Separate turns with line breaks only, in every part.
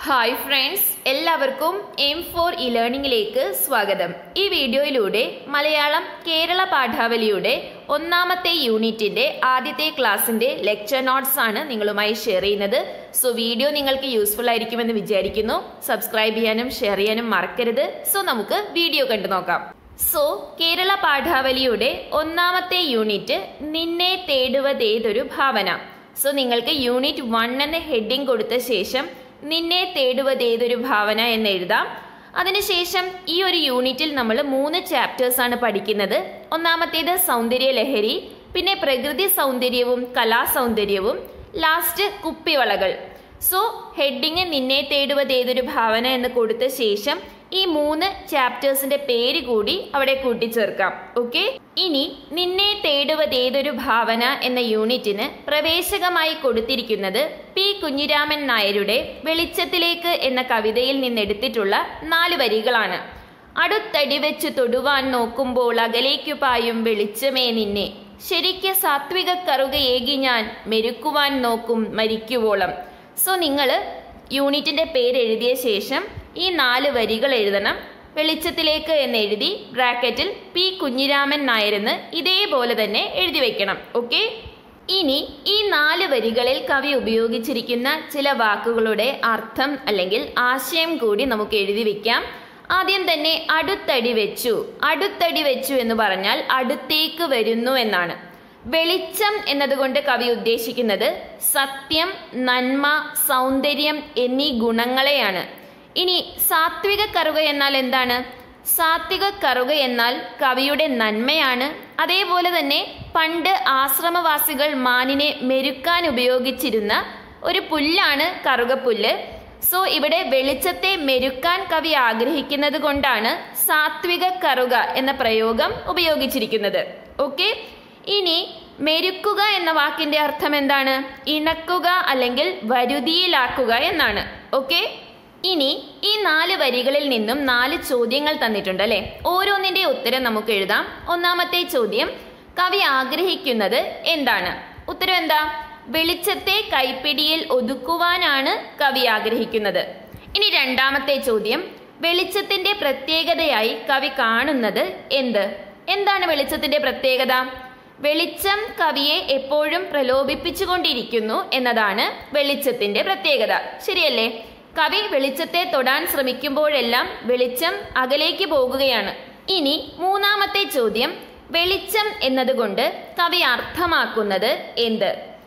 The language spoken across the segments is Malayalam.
ഹായ് ഫ്രണ്ട്സ് എല്ലാവർക്കും എം ഫോർ ഇ ലേണിംഗിലേക്ക് സ്വാഗതം ഈ വീഡിയോയിലൂടെ മലയാളം കേരള പാഠാവലിയുടെ ഒന്നാമത്തെ യൂണിറ്റിന്റെ ആദ്യത്തെ ക്ലാസ്സിന്റെ ലെക്ചർ നോട്ട്സ് ആണ് നിങ്ങളുമായി ഷെയർ ചെയ്യുന്നത് സോ വീഡിയോ നിങ്ങൾക്ക് യൂസ്ഫുൾ ആയിരിക്കുമെന്ന് വിചാരിക്കുന്നു സബ്സ്ക്രൈബ് ചെയ്യാനും ഷെയർ ചെയ്യാനും മറക്കരുത് സോ നമുക്ക് വീഡിയോ കണ്ടു നോക്കാം സോ കേരള പാഠാവലിയുടെ ഒന്നാമത്തെ യൂണിറ്റ് നിന്നെ തേടുവതേതൊരു ഭാവന സോ നിങ്ങൾക്ക് യൂണിറ്റ് വൺ എന്ന ഹെഡിങ് കൊടുത്ത ശേഷം നിന്നെ തേടുവതേതൊരു ഭാവന എന്ന് എഴുതാം അതിനുശേഷം ഈ ഒരു യൂണിറ്റിൽ നമ്മൾ മൂന്ന് ചാപ്റ്റേഴ്സ് ആണ് പഠിക്കുന്നത് ഒന്നാമത്തേത് സൗന്ദര്യ ലഹരി പിന്നെ പ്രകൃതി സൗന്ദര്യവും കലാസൗന്ദര്യവും ലാസ്റ്റ് കുപ്പിവളകൾ സോ ഹെഡിങ് നിന്നെ തേടുവതേതൊരു ഭാവന എന്ന് കൊടുത്ത ശേഷം ഈ മൂന്ന് ചാപ്റ്റേഴ്സിന്റെ പേര് കൂടി അവിടെ കൂട്ടിച്ചേർക്കാം ഓക്കെ ഇനി നിന്നെ തേടുവതേതൊരു ഭാവന എന്ന യൂണിറ്റിന് പ്രവേശകമായി കൊടുത്തിരിക്കുന്നത് പി കുഞ്ഞിരാമൻ നായരുടെ വെളിച്ചത്തിലേക്ക് എന്ന കവിതയിൽ നിന്നെടുത്തിട്ടുള്ള നാല് വരികളാണ് അടുത്തടി വെച്ച് തൊടുവാൻ നോക്കുമ്പോൾ അകലേക്കു പായും വെളിച്ചമേ നിന്നെ ശരിക്ക് സാത്വിക കറുകയേകി ഞാൻ മെരുക്കുവാൻ നോക്കും മരിക്കുവോളം സോ നിങ്ങൾ യൂണിറ്റിന്റെ പേര് എഴുതിയ ശേഷം ഈ നാല് വരികൾ എഴുതണം വെളിച്ചത്തിലേക്ക് എന്ന് എഴുതി ബ്രാക്കറ്റിൽ പി കുഞ്ഞിരാമൻ നായരെന്ന് ഇതേപോലെ തന്നെ എഴുതി വെക്കണം ഓക്കെ ഇനി ഈ നാല് വരികളിൽ കവി ഉപയോഗിച്ചിരിക്കുന്ന ചില വാക്കുകളുടെ അർത്ഥം അല്ലെങ്കിൽ ആശയം കൂടി നമുക്ക് എഴുതി വെക്കാം ആദ്യം തന്നെ അടുത്തടി വെച്ചു അടുത്തടി വെച്ചു എന്ന് പറഞ്ഞാൽ അടുത്തേക്ക് വരുന്നു എന്നാണ് വെളിച്ചം എന്നതുകൊണ്ട് കവി ഉദ്ദേശിക്കുന്നത് സത്യം നന്മ സൗന്ദര്യം എന്നീ ഗുണങ്ങളെയാണ് ഇനി സാത്വിക കറുക എന്നാൽ എന്താണ് സാത്വിക കറുക എന്നാൽ കവിയുടെ നന്മയാണ് അതേപോലെ തന്നെ പണ്ട് ആശ്രമവാസികൾ മാനിനെ മെരുക്കാൻ ഉപയോഗിച്ചിരുന്ന ഒരു പുല്ലാണ് കറുകപ്പുല്ല് സോ ഇവിടെ വെളിച്ചത്തെ മെരുക്കാൻ കവി ആഗ്രഹിക്കുന്നത് കൊണ്ടാണ് സാത്വിക കറുക എന്ന പ്രയോഗം ഉപയോഗിച്ചിരിക്കുന്നത് ഓക്കെ ഇനി മെരുക്കുക എന്ന വാക്കിന്റെ അർത്ഥം എന്താണ് ഇണക്കുക അല്ലെങ്കിൽ വരുതിയിലാക്കുക എന്നാണ് ഓക്കെ ഇനി ഈ നാല് വരികളിൽ നിന്നും നാല് ചോദ്യങ്ങൾ തന്നിട്ടുണ്ട് അല്ലെ ഓരോന്നിന്റെ ഉത്തരം നമുക്ക് എഴുതാം ഒന്നാമത്തെ ചോദ്യം കവി ആഗ്രഹിക്കുന്നത് എന്താണ് ഉത്തരം എന്താ വെളിച്ചത്തെ കൈപ്പിടിയിൽ ഒതുക്കുവാനാണ് കവി ആഗ്രഹിക്കുന്നത് ഇനി രണ്ടാമത്തെ ചോദ്യം വെളിച്ചത്തിന്റെ പ്രത്യേകതയായി കവി കാണുന്നത് എന്ത് എന്താണ് വെളിച്ചത്തിന്റെ പ്രത്യേകത വെളിച്ചം കവിയെ എപ്പോഴും പ്രലോഭിപ്പിച്ചുകൊണ്ടിരിക്കുന്നു എന്നതാണ് വെളിച്ചത്തിന്റെ പ്രത്യേകത ശരിയല്ലേ കവി വെളിച്ചത്തെ തൊടാൻ ശ്രമിക്കുമ്പോഴെല്ലാം വെളിച്ചം അകലേക്ക് പോകുകയാണ് ഇനി മൂന്നാമത്തെ ചോദ്യം വെളിച്ചം എന്നതുകൊണ്ട് കവി അർത്ഥമാക്കുന്നത് എന്ത്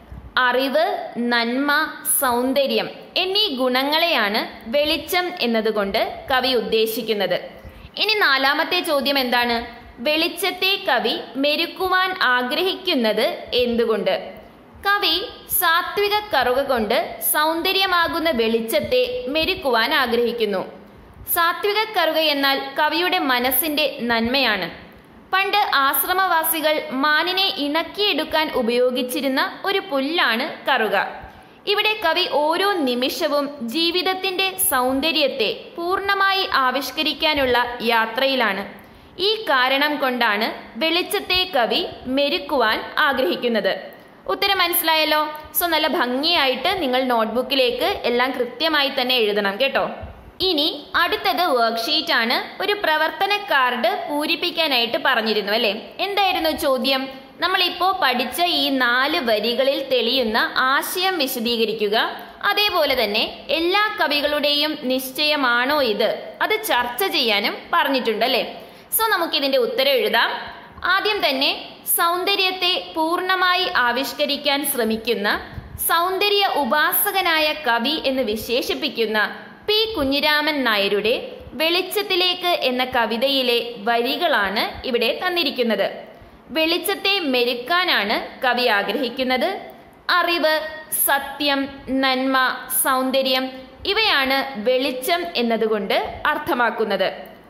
അറിവ് നന്മ സൗന്ദര്യം എന്നീ ഗുണങ്ങളെയാണ് വെളിച്ചം എന്നതുകൊണ്ട് കവി ഉദ്ദേശിക്കുന്നത് ഇനി നാലാമത്തെ ചോദ്യം എന്താണ് വെളിച്ചത്തെ കവി മെരുക്കുവാൻ ആഗ്രഹിക്കുന്നത് എന്തുകൊണ്ട് കവി സാത്വിക കറുക കൊണ്ട് സൗന്ദര്യമാകുന്ന വെളിച്ചത്തെ മെരുക്കുവാൻ ആഗ്രഹിക്കുന്നു സാത്വിക കറുക എന്നാൽ കവിയുടെ മനസ്സിന്റെ നന്മയാണ് പണ്ട് ആശ്രമവാസികൾ മാനിനെ ഇണക്കിയെടുക്കാൻ ഉപയോഗിച്ചിരുന്ന ഒരു പുല്ലാണ് കറുക ഇവിടെ കവി ഓരോ നിമിഷവും ജീവിതത്തിന്റെ സൗന്ദര്യത്തെ പൂർണ്ണമായി ആവിഷ്കരിക്കാനുള്ള യാത്രയിലാണ് ഈ കാരണം കൊണ്ടാണ് വെളിച്ചത്തെ കവി മെരുക്കുവാൻ ആഗ്രഹിക്കുന്നത് ഉത്തരം മനസ്സിലായല്ലോ സോ നല്ല ഭംഗിയായിട്ട് നിങ്ങൾ നോട്ട്ബുക്കിലേക്ക് എല്ലാം കൃത്യമായി തന്നെ എഴുതണം കേട്ടോ ഇനി അടുത്തത് വർക്ക്ഷീറ്റ് ആണ് ഒരു പ്രവർത്തന കാർഡ് പൂരിപ്പിക്കാനായിട്ട് പറഞ്ഞിരുന്നു അല്ലേ എന്തായിരുന്നു ചോദ്യം നമ്മളിപ്പോൾ പഠിച്ച ഈ നാല് വരികളിൽ തെളിയുന്ന ആശയം വിശദീകരിക്കുക അതേപോലെ തന്നെ എല്ലാ കവികളുടെയും നിശ്ചയമാണോ ഇത് അത് ചർച്ച ചെയ്യാനും പറഞ്ഞിട്ടുണ്ട് അല്ലേ സോ നമുക്കിതിന്റെ ഉത്തരം എഴുതാം ആദ്യം തന്നെ സൗന്ദര്യത്തെ പൂർണ്ണമായി ആവിഷ്കരിക്കാൻ ശ്രമിക്കുന്ന സൗന്ദര്യ ഉപാസകനായ കവി എന്ന് വിശേഷിപ്പിക്കുന്ന പി കുഞ്ഞിരാമൻ നായരുടെ വെളിച്ചത്തിലേക്ക് എന്ന കവിതയിലെ വരികളാണ് ഇവിടെ തന്നിരിക്കുന്നത് വെളിച്ചത്തെ മെരുക്കാനാണ് കവി ആഗ്രഹിക്കുന്നത് അറിവ് സത്യം നന്മ സൗന്ദര്യം ഇവയാണ് വെളിച്ചം എന്നതുകൊണ്ട് അർത്ഥമാക്കുന്നത്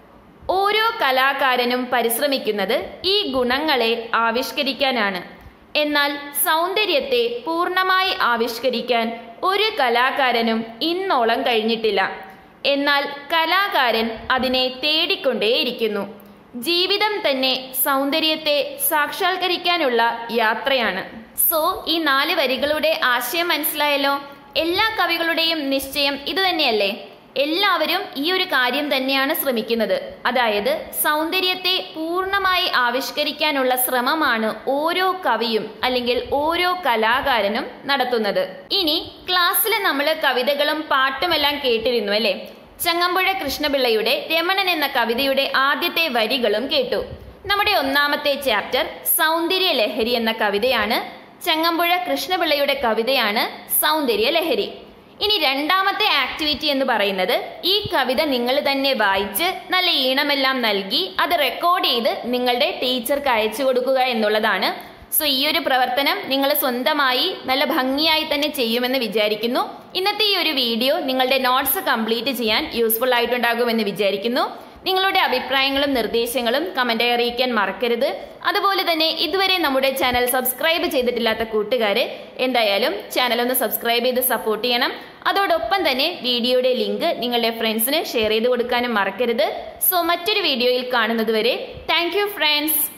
ഓരോ കലാകാരനും പരിശ്രമിക്കുന്നത് ഈ ഗുണങ്ങളെ ആവിഷ്കരിക്കാനാണ് എന്നാൽ സൗന്ദര്യത്തെ പൂർണ്ണമായി ആവിഷ്കരിക്കാൻ ഒരു കലാകാരനും ഇന്നോളം കഴിഞ്ഞിട്ടില്ല എന്നാൽ കലാകാരൻ അതിനെ തേടിക്കൊണ്ടേയിരിക്കുന്നു ജീവിതം തന്നെ സൗന്ദര്യത്തെ സാക്ഷാത്കരിക്കാനുള്ള യാത്രയാണ് സോ ഈ നാല് വരികളുടെ ആശയം മനസ്സിലായല്ലോ എല്ലാ കവികളുടെയും നിശ്ചയം ഇത് തന്നെയല്ലേ എല്ലാവരും ഈ ഒരു കാര്യം തന്നെയാണ് ശ്രമിക്കുന്നത് അതായത് സൗന്ദര്യത്തെ പൂർണ്ണമായി ആവിഷ്കരിക്കാനുള്ള ശ്രമമാണ് ഓരോ കവിയും അല്ലെങ്കിൽ ഓരോ കലാകാരനും നടത്തുന്നത് ഇനി ക്ലാസ്സിൽ നമ്മൾ കവിതകളും പാട്ടുമെല്ലാം കേട്ടിരുന്നു അല്ലേ ചങ്ങമ്പുഴ കൃഷ്ണപിള്ളയുടെ രമണൻ എന്ന കവിതയുടെ ആദ്യത്തെ വരികളും കേട്ടു നമ്മുടെ ഒന്നാമത്തെ ചാപ്റ്റർ സൗന്ദര്യ ലഹരി എന്ന കവിതയാണ് ചങ്ങമ്പുഴ കൃഷ്ണപിള്ളയുടെ കവിതയാണ് സൗന്ദര്യ ലഹരി ഇനി രണ്ടാമത്തെ ആക്ടിവിറ്റി എന്ന് പറയുന്നത് ഈ കവിത നിങ്ങൾ തന്നെ വായിച്ച് നല്ല ഈണമെല്ലാം നൽകി അത് റെക്കോർഡ് ചെയ്ത് നിങ്ങളുടെ ടീച്ചർക്ക് അയച്ചു കൊടുക്കുക എന്നുള്ളതാണ് സോ ഈ ഒരു പ്രവർത്തനം നിങ്ങൾ സ്വന്തമായി നല്ല ഭംഗിയായി തന്നെ ചെയ്യുമെന്ന് വിചാരിക്കുന്നു ഇന്നത്തെ ഈ ഒരു വീഡിയോ നിങ്ങളുടെ നോട്ട്സ് കംപ്ലീറ്റ് ചെയ്യാൻ യൂസ്ഫുൾ ആയിട്ടുണ്ടാകുമെന്ന് വിചാരിക്കുന്നു നിങ്ങളുടെ അഭിപ്രായങ്ങളും നിർദ്ദേശങ്ങളും കമന്റായി അറിയിക്കാൻ മറക്കരുത് അതുപോലെ തന്നെ ഇതുവരെ നമ്മുടെ ചാനൽ സബ്സ്ക്രൈബ് ചെയ്തിട്ടില്ലാത്ത കൂട്ടുകാരെ എന്തായാലും ചാനൽ ഒന്ന് സബ്സ്ക്രൈബ് ചെയ്ത് സപ്പോർട്ട് ചെയ്യണം അതോടൊപ്പം തന്നെ വീഡിയോയുടെ ലിങ്ക് നിങ്ങളുടെ ഫ്രണ്ട്സിന് ഷെയർ ചെയ്ത് കൊടുക്കാനും മറക്കരുത് സോ മറ്റൊരു വീഡിയോയിൽ കാണുന്നത് വരെ താങ്ക് യു ഫ്രണ്ട്സ്